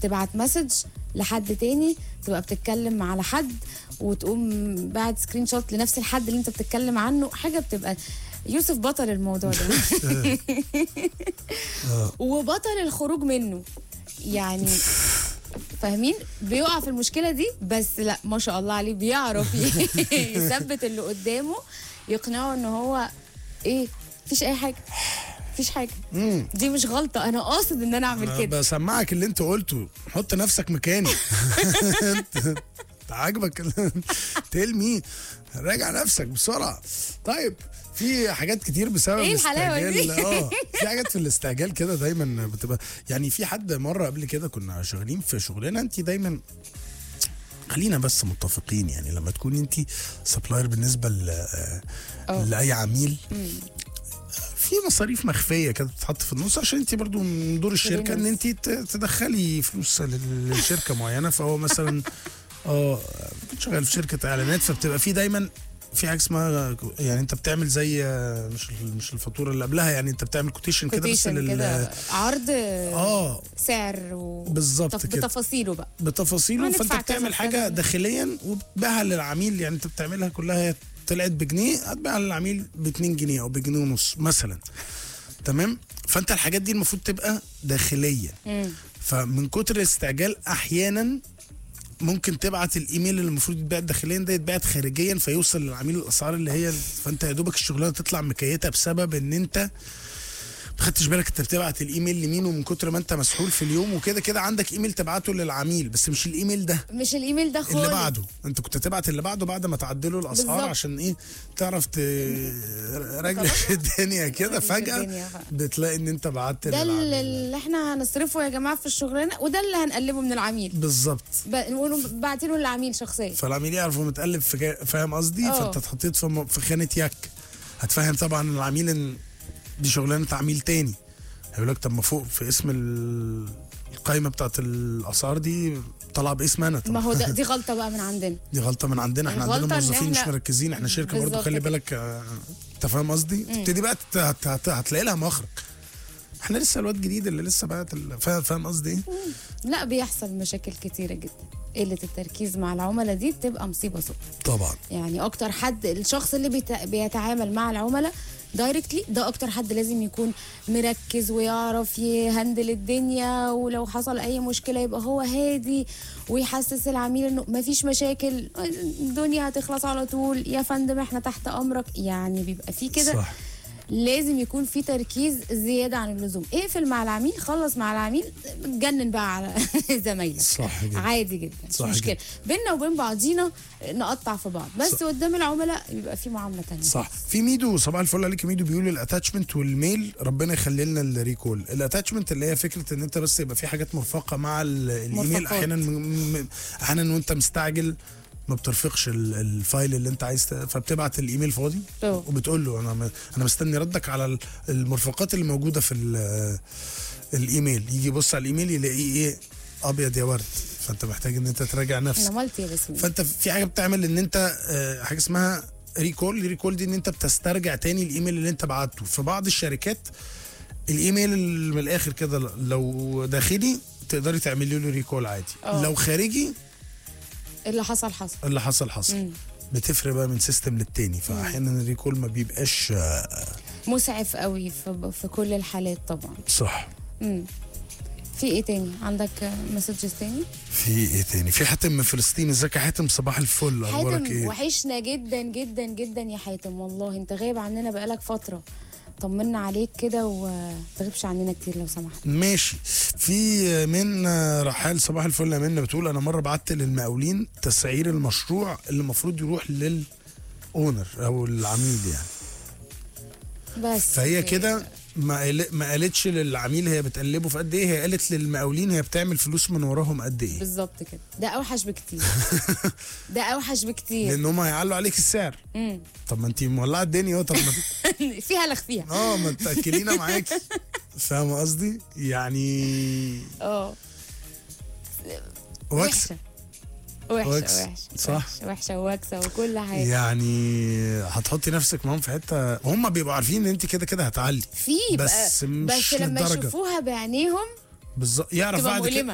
تبعت مسج لحد تاني تبقى بتتكلم على حد وتقوم بعد سكرين شوت لنفس الحد اللي انت بتتكلم عنه حاجه بتبقى يوسف بطل الموضوع ده وبطل الخروج منه يعني فاهمين بيقع في المشكله دي بس لا ما شاء الله عليه بيعرف يثبت اللي قدامه يقنعه ان هو ايه مفيش اي حاجه مفيش حاجه دي مش غلطه انا قاصد ان انا اعمل كده بسمعك اللي انت قلته حط نفسك مكاني انت عاجبك تيل مي راجع نفسك بسرعه طيب في حاجات كتير بسبب إيه الحلاوة دي؟ الاستعجال اه في حاجات في الاستعجال كده دايما بتبقى يعني في حد مره قبل كده كنا شغالين في شغلنا انت دايما خلينا بس متفقين يعني لما تكوني انت سبلاير بالنسبه ل اه. لاي عميل في مصاريف مخفيه كده بتتحط في النص عشان انت برضو من دور الشركه ان انت ت- تدخلي فلوس لل- لشركه معينه فهو مثلا اه كنت شغال في شركه اعلانات فبتبقى في دايما في حاجه اسمها يعني انت بتعمل زي آه، مش مش الفاتوره اللي قبلها يعني انت بتعمل كوتيشن كده بس كوتيشن لل كده عرض اه سعر و بالظبط تف- كده. بتفاصيله بقى بتفاصيله هندفع فانت كذا بتعمل في حاجه كذا. داخليا وبتبيعها للعميل يعني انت بتعملها كلها هي طلعت بجنيه هتبيعها للعميل ب 2 جنيه او بجنيه ونص مثلا تمام فانت الحاجات دي المفروض تبقى داخليه مم. فمن كتر الاستعجال احيانا ممكن تبعت الايميل اللي المفروض يتبعت داخليا ده يتبعت خارجيا فيوصل للعميل الاسعار اللي هي فانت يا دوبك الشغلانه تطلع مكيته بسبب ان انت ما خدتش بالك انت بتبعت الايميل لمين ومن كتر ما انت مسحول في اليوم وكده كده عندك ايميل تبعته للعميل بس مش الايميل ده مش الايميل ده خالص اللي بعده انت كنت تبعت اللي بعده بعد ما تعدلوا الاسعار بالظبط. عشان ايه تعرف ت... رجلك الدنيا كده رجلك فجاه الدنيا بقى. بتلاقي ان انت بعت ده للعميل اللي احنا هنصرفه يا جماعه في الشغلانه وده اللي هنقلبه من العميل بالظبط ب- نقوله باعتينه للعميل شخصيا فالعميل يعرف هو متقلب في جا... فاهم قصدي اه. فانت اتحطيت في, م... في خانه يك هتفهم طبعا العميل ان دي شغلانه عميل تاني هيقول لك طب ما فوق في اسم ال... القايمه بتاعت الاسعار دي طالعه باسم انا طب ما هو ده دي غلطه بقى من عندنا دي غلطه من عندنا احنا الغلطة عندنا إن موظفين مش احنا- مركزين احنا شركه برضو بالظبط خلي كده. بالك آه، انت فاهم قصدي تبتدي بقى تت- هت- هت- هتلاقي لها مخرج احنا لسه الواد جديد اللي لسه بقى فاهم فاهم قصدي ايه لا بيحصل مشاكل كتيره جدا قله التركيز مع العملاء دي بتبقى مصيبه سودة طبعا يعني اكتر حد الشخص اللي بيت... بيتعامل مع العملاء دايركتلي ده اكتر حد لازم يكون مركز ويعرف يهندل الدنيا ولو حصل اي مشكله يبقى هو هادي ويحسس العميل انه مفيش مشاكل الدنيا هتخلص على طول يا فندم احنا تحت امرك يعني بيبقى في كده صح لازم يكون في تركيز زياده عن اللزوم اقفل مع العميل خلص مع العميل اتجنن بقى على زمايلك صح جدا. عادي جدا مش صح مشكله جدا. بينا وبين بعضينا نقطع في بعض بس صح. قدام العملاء يبقى في معامله تانية صح في ميدو صباح الفل عليك يا ميدو بيقول الاتاتشمنت والميل ربنا يخلي لنا الريكول الاتاتشمنت اللي هي فكره ان انت بس يبقى في حاجات مرفقه مع ال- الايميل مرفقات. احيانا م- م- احيانا وانت مستعجل ما بترفقش ال- الفايل اللي انت عايز ت- فبتبعت الايميل فاضي أوه. وبتقول له انا م- انا مستني ردك على ال- المرفقات اللي موجوده في ال- الايميل يجي يبص على الايميل يلاقيه ايه ابيض يا ورد فانت محتاج ان انت تراجع نفسك انا مالتي يا باسمين فانت في حاجه بتعمل ان انت آه، حاجه اسمها ريكول ريكول دي ان انت بتسترجع تاني الايميل اللي انت بعته في بعض الشركات الايميل اللي من الاخر كده لو داخلي تقدري تعملي له ريكول عادي اه. لو خارجي اللي حصل حصل اللي حصل حصل مم. بتفرق بقى من سيستم للتاني فاحيانا الريكول ما بيبقاش آه، مسعف قوي في, في كل الحالات طبعا صح مم. في ايه تاني عندك مسجز تاني في ايه تاني في حاتم من فلسطين ازيك يا حاتم صباح الفل اخبارك حاتم ايه وحشنا جدا جدا جدا يا حاتم والله انت غايب عننا بقالك فتره طمنا عليك كده وما تغيبش عننا كتير لو سمحت ماشي في من رحال صباح الفل يا منى بتقول انا مره بعت للمقاولين تسعير المشروع اللي المفروض يروح للاونر او العميل يعني بس فهي كده ما قال- ما قالتش للعميل هي بتقلبه في قد ايه هي قالت للمقاولين هي بتعمل فلوس من وراهم قد ايه بالظبط كده ده اوحش بكتير ده اوحش بكتير لان هم هيعلوا عليك السعر مم. طب ما انت مولعه الدنيا اهو طب ما فيها لخ فيها اه ما تاكلينا معاكي فاهم قصدي يعني اه وكس وحشه وحشه وكس. وحشه صح. وحشه, وحشة ووكسه وكل حاجه يعني هتحطي نفسك معاهم في حته هم بيبقوا عارفين ان انت كده كده هتعلي في بس بقى مش بس لما للدرجة. يشوفوها بعينيهم بالظبط يعرف تبقى بعد كده مؤلمة.